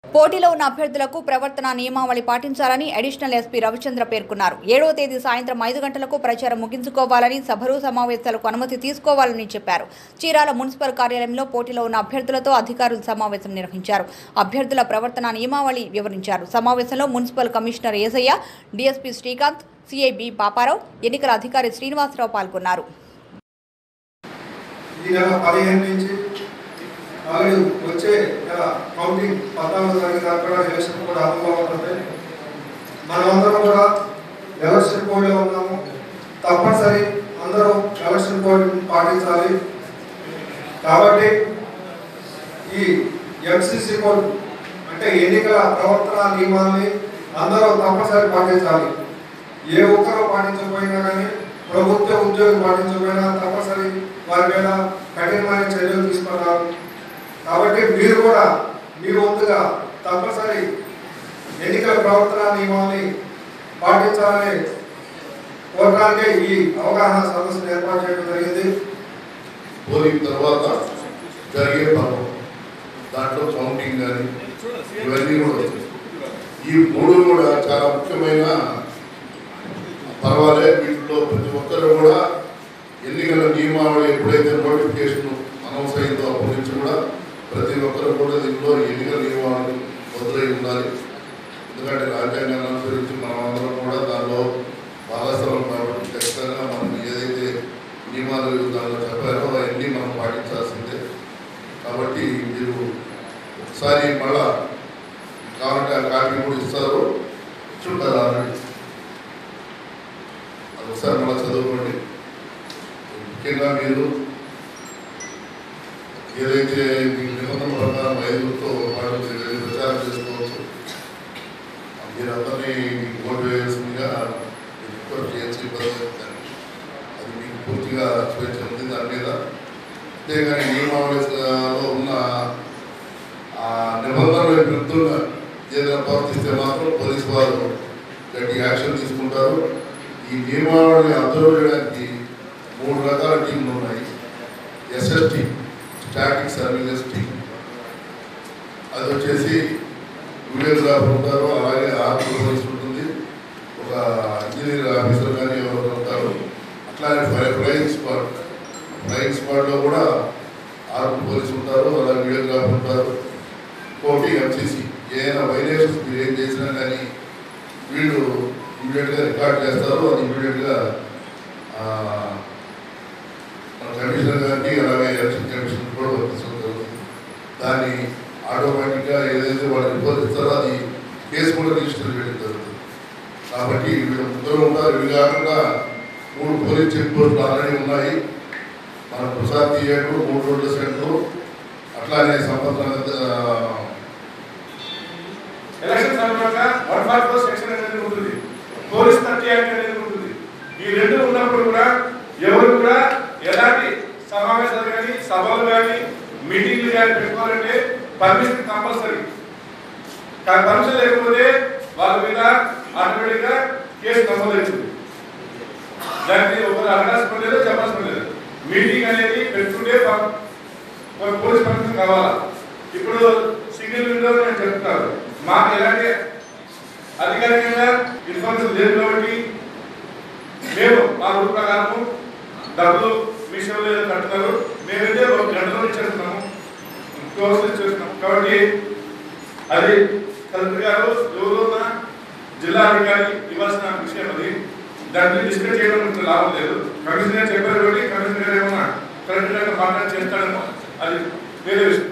పోటీలో ఉన్న అభ్యర్థులకు ప్రవర్తన నియమావళి పాటించాలని అడిషనల్ ఎస్పీ రవిచంద్ర పేర్కొన్నారు ఏడవ తేదీ సాయంత్రం ఐదు గంటలకు ప్రచారం ముగించుకోవాలని సభలు సమావేశాలకు అనుమతి తీసుకోవాలని చెప్పారు చీరాల మున్సిపల్ కార్యాలయంలో పోటీలో ఉన్న అభ్యర్థులతో అధికారులు సమావేశం నిర్వహించారు అభ్యర్థుల ప్రవర్తన నియమావళి వివరించారు సమావేశంలో municipal commissioner Esayya DSP Srikanth CI B Paparao ఎన్నికల అధికారి శ్రీనివాసరావు పాల్గొన్నారు ఈ నెల పదిహేను నుంచి ఆల్రెడీ వచ్చే నెల కౌంటింగ్ పద్నాలుగో తారీఖు దాకా కూడా ఎలక్షన్ కూడా అందులో ఉంటుంది మనమందరం కూడా ఎలక్షన్ కోడ్లో ఉన్నాము తప్పనిసరి అందరూ ఎలక్షన్ కోడ్ పాటించాలి కాబట్టి ఈ ఎంసీసీ కోడ్ అంటే ఎన్నికల ప్రవర్తన నియమాల్ని అందరూ తప్పనిసరి పాటించాలి ఏ ఒక్కరూ పాటించకపోయినా కానీ ప్రభుత్వ ఉద్యోగం పాటించకపోయినా తప్పనిసరి వారి మీద కఠినమైన చర్యలు తీసుకున్నారు కాబట్టి మీరు కూడా మీ వంతుగా తప్పనిసరి ఎన్నికల ప్రవర్తన నియమాన్ని పాటించాలని కోరడానికి ఈ అవగాహన సదస్సును ఏర్పాటు చేయడం జరిగింది పోలింగ్ తర్వాత జరిగే పర్వం దాంట్లో కౌంటింగ్ కానీ ఇవన్నీ కూడా వస్తాయి. ఈ మూడు కూడా చాలా ముఖ్యమైన పర్వాలే వీటిలో ప్రతి ఒక్కరు కూడా ఎన్నికల నియమావళి ఎప్పుడైతే నోటిఫికేషన్ అనౌన్స్ అయిందో అప్పటి నుంచి కూడా ప్రతి ఒక్కరు కూడా దీనిలో ఎన్నికల నియమావళి మొదలై ఉండాలి ఎందుకంటే రాజ్యాంగాన్ని అనుసరించి మనం అందరం కూడా దానిలో భాగస్థలం కాబట్టి ఖచ్చితంగా మనం ఏదైతే నియమాలు దానిలో చెప్పారో అవన్నీ మనం పాటించాల్సిందే కాబట్టి మీరు ఒకసారి మళ్ళా కావాలంటే ఆ కాపీ కూడా ఇస్తారు చుట్టారు ఆల్రెడీ అది ఒకసారి మళ్ళీ చదువుకోండి ముఖ్యంగా మీరు ఏదైతే మీ నిబంధన ప్రకారం ఐదుగురితో పాటు మీరు ఏదైతే ప్రచారం చేసుకోవచ్చు మీరందరినీ మీకు ఓటు వేయాల్సిందిగా రిక్వెస్ట్ చేయాల్సి ఇబ్బంది అవుతుంది. అది మీకు పూర్తిగా స్వేచ్ఛ ఉంది దాని మీద అంతేగాని నియమావళిలో ఉన్న ఆ నిబంధనలు విరుద్ధంగా ఏదైనా ప్రవర్తిస్తే మాత్రం పోలీసు వారు గట్టి యాక్షన్ తీసుకుంటారు ఈ నియమావళిని అబ్జర్వ్ చేయడానికి మూడు రకాల టీంలు ఉన్నాయి ఎస్ఎస్టీ స్టాటిక్ సర్వీలెన్స్ టీం అది వచ్చేసి వీడియోగ్రాఫర్ ఉంటారు అలాగే ఆర్మీ పోలీస్ ఉంటుంది ఒక ఇంజనీర్ ఆఫీసర్ కానీ ఎవరు ఉంటారు అట్లానే ఫై- ఫ్లయింగ్ స్క్వాడ్ ఫ్లయింగ్ స్క్వాడ్లో కూడా ఆర్మీ పోలీస్ ఉంటారు అలాగే వీడియోగ్రాఫర్ ఉంటారు ఇంకోటి ఎంసీసీ ఏదైనా వైలేషన్స్ మీరు ఏం చేసినా కానీ వీళ్ళు ఇమీడియట్గా రికార్డ్ చేస్తారు అది ఇమీడియట్గా మన కమిషనర్ గారికి అలాగే ఎలక్షన్ కమిషన్ కూడా పంపించడం జరుగుతుంది దాన్ని ఆటోమేటిక్గా ఏదైతే వాళ్ళు రిపోర్ట్ ఇస్తారో అది కేసు కూడా రిజిస్టర్ చేయడం జరుగుతుంది కాబట్టి వీళ్ళు ముగ్గురు ఉంటారు ఇవి కాకుండా మూడు పోలీస్ చెక్ పోస్టులు ఆల్రెడీ ఉన్నాయి మన ప్రసాద్ థియేటర్ మూడు రోడ్ల సెంటర్ అట్లానే సంపద ఎలక్షన్ సందర్భంగా వన్ ఫార్టీ ఫోర్ సెక్షన్ అనేది ఉంటుంది పోలీస్ థర్టీ యాక్ట్ అనేది ఉంటుంది ఈ రెండు ఉన్నప్పుడు కూడా ఎవరు కూడా ఎలాంటి సమావేశాలు కానీ సభలు కానీ మీటింగ్లు కానీ పెట్టుకోవాలంటే పర్మిషన్ కంపల్సరీ కానీ పర్మిషన్ లేకపోతే వాళ్ళ మీద ఆటోమేటిక్గా కేసు నమోదవుతుంది దానికి ఒకరు అడగాల్సిన పని లేదు చెప్పాల్సిన పని లేదు మీటింగ్ అనేది పెట్టుకుంటే ప- ఒక పోలీస్ పర్మిషన్ కావాలా ఇప్పుడు సింగిల్ విండో నేను చెప్తున్నాను మాకు ఎలాంటి అధికారికంగా ఇన్ఫర్మేషన్ లేదు కాబట్టి మేము మా రూల్ ప్రకారము డబ్బులు మీ సేవలు ఏదో కట్టున్నారు మేమైతే ఒక గంటలో ఇచ్చేస్తున్నాము క్లోజ్ ఇచ్చేస్తున్నాము కాబట్టి అది కలెక్టర్ గారు ఎవరున్నా జిల్లా అధికారి ఇవ్వాల్సిన విషయం అది దాన్ని డిస్కస్ చేయడం మనకు లాభం లేదు కమిషనర్ గారు చెప్పారు కాబట్టి కమిషనర్ గారు ఏమన్నా కలెక్టర్ గారితో మాట్లాడి చేస్తాడేమో అది వేరే విషయం